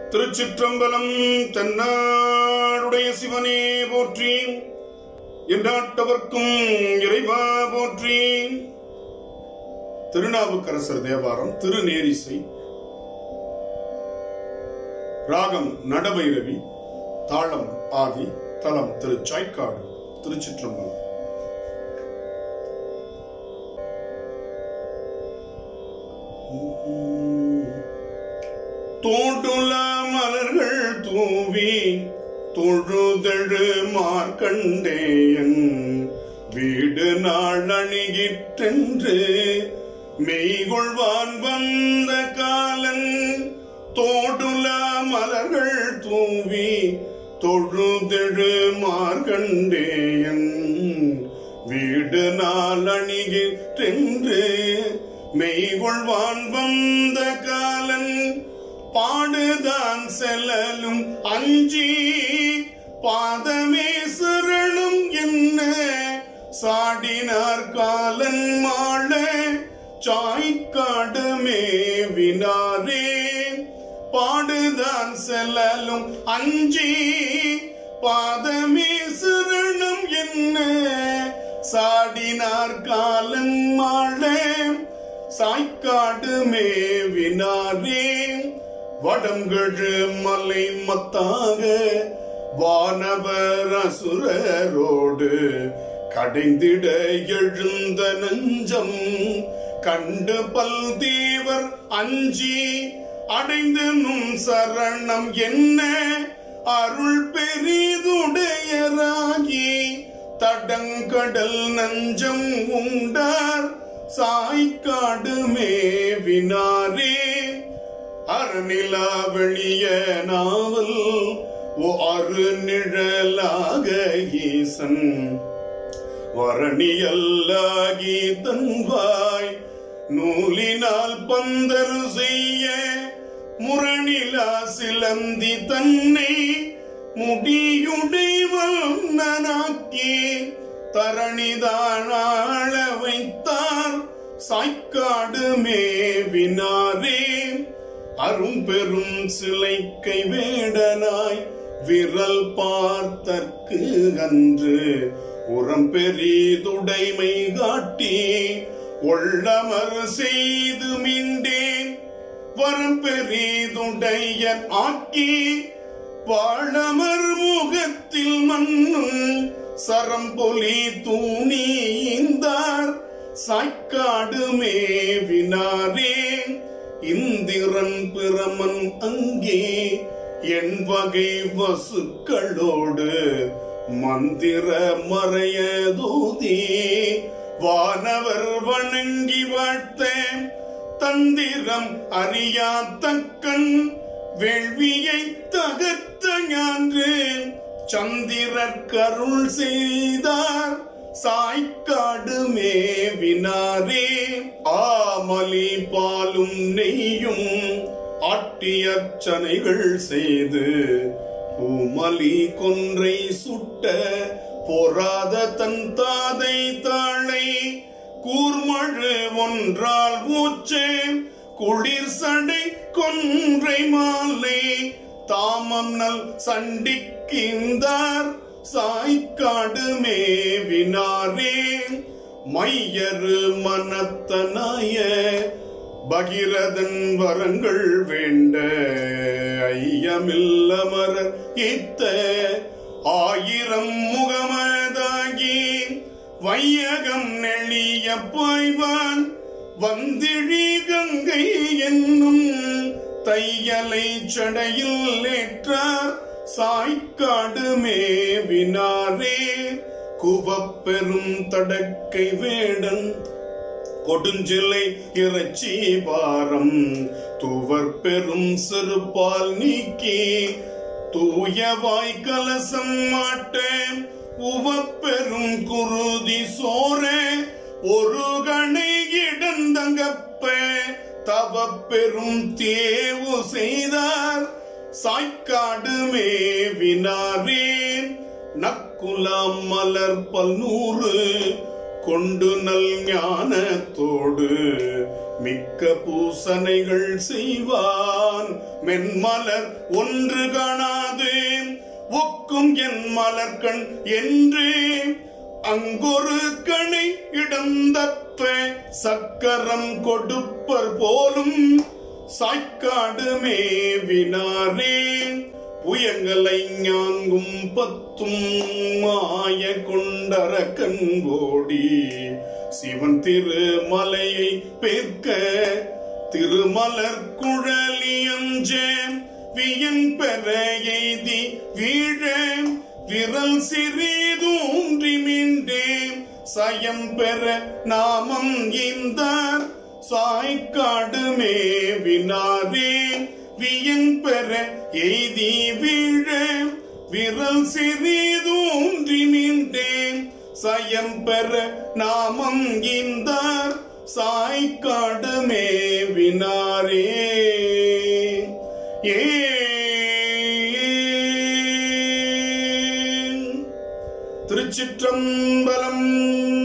திருச்சிற்றம்பலம் தென்னாடுடைய சிவனே போற்றி எந்நாட்டவர்க்கும் இறைவா போற்றி திருநாவுக்கரசர் தேவாரம் திருநேரிசை ராகம் நடபைரவி தாளம் ஆதி தலம் திருச்சாய்க்காடு திருச்சிற்றம்பலம் தோட்டுல மலர்கள் தூவி தொழுதழு மார்க்கண்டேயன் வீடு நாள் அணிகிற்றென்று மெய்கொள்வான் வந்த காலன் தோடுல மலர்கள் தூவி தொழுதெழு மார்க்கண்டேயன் வீடு நாள் அணிகிற்றென்று மெய்கொள்வான் வந்த காலன் பாடுதான் செல்லலும் அஞ்சி பாதமே சரணம் என்ன சாடினார் காலன் மாள சாய்க்காடுமே வினாரே பாடுதான் செல்லலும் அஞ்சி பாதமே சரணம் என்ன சாடினார் காலன் மாள சாய்க்காடு மேவினாரே வடங்கழு மலை மத்தாக வானவர் அசுரரோடு கடைந்திட எழுந்த நஞ்சம் கண்டு பல் தேவர் அஞ்சி அடைந்து நும் சரணம் என்ன அருள் பெரிதுடையராகி தடங்கடல் நஞ்சம் உண்டார் சாய்க்காடு மேவினாரே அருநிலா வெளிய நாவல் ஓ அரு நிழலாக ஈசன் வரணியல்லாகி தன்வாய் நூலினால் பந்தரு செய்ய முரணிலா சிலந்தி தன்னை முடியுடைவல் நனாக்கி தரணிதாழ வைத்தார் சாய்க்காடு மேவினாரே அரும் பெரும் சிலைக்கை வேடனாய் விரல் பார்த்தற்கு அன்று உரம் பெரிதுடைமை காட்டி ஒள்ளமர் செய்து மீண்டேன் வரம் பெரிதுடைய ஆக்கி வாழமர் முகத்தில் மண்ணும் சரம்பொலி தூணீந்தார் சாய்க்காடு மேவினாரே இந்திரன் பிரமன் அங்கே என் வகை வசுக்களோடு மந்திர மறையதூதி வானவர் வணங்கி வாழ்த்த தந்திரம் அறியா தக்கன் வேள்வியை தகர்த்த ஞான்று சந்திரர் கருள் செய்தார் சாய்க்காடு மேவினாரே ஆமலி பாலும் நெய்யும் ஆட்டியர்ச்சனைகள் செய்து பூமலி கொன்றை சுட்ட பொறாத தன் தாதை தாளை கூர்மழு ஒன்றால் ஊச்சே குளிர் சடை கொன்றை மாலை தாமம் நல் சண்டிக்கிந்தார் சாய்க்காடு மேவினாரே மையரு மனத்தனாய பகிரதன் வரங்கள் வேண்ட ஐயமில்லமரர் இத்த ஆயிரம் முகமதாகி வையகம் நெளிய பாய்வான் வந்திழி கங்கை என்னும் தையலை சடையில் ஏற்றார் சாய்க்காடு மேவினாரே குவப்பெரும் தடக்கை வேடன் கொடுஞ்சிலை இறைச்சி பாரம் துவர் பெரும் சிறுபால் நீக்கி தூயவாய் கலசம் மாட்ட உவப்பெரும் குருதி சோர ஒரு கணை இடந்தங்கப்ப தவ பெரும் தேவு செய்தார் சாய்க்காடு மேவினாரே நக்குலாம் மலர் பல்நூறு கொண்டு நல் ஞானத்தோடு மிக்க பூசனைகள் செய்வான் மென்மலர் ஒன்று காணாது ஒக்கும் என் மலர்கண் என்று அங்கொரு கணை இடந்தப்ப சக்கரம் கொடுப்பர் போலும் சாய்க்காடு மேவினாரே புயங்களை ஞாங்கும் பத்தும் மாய கொண்டர கண்கோடி சிவன் திருமலையை பேர்க்க திருமலர் குழலியஞ்ச வியன் பெற எய்தி வீழ விரல் சிறிதூன்றி மீண்டே சயம் பெற நாமம் இந்தார் சாய்க்காடு மேவினாரே வியன் பெற எய்தி வீழ விரல் சிறிதூன்றி மீண்டேன் சயம் பெற நாமம் இந்தார் சாய்க்காடு மேவினாரே ஏ திருச்சிற்றம்பலம்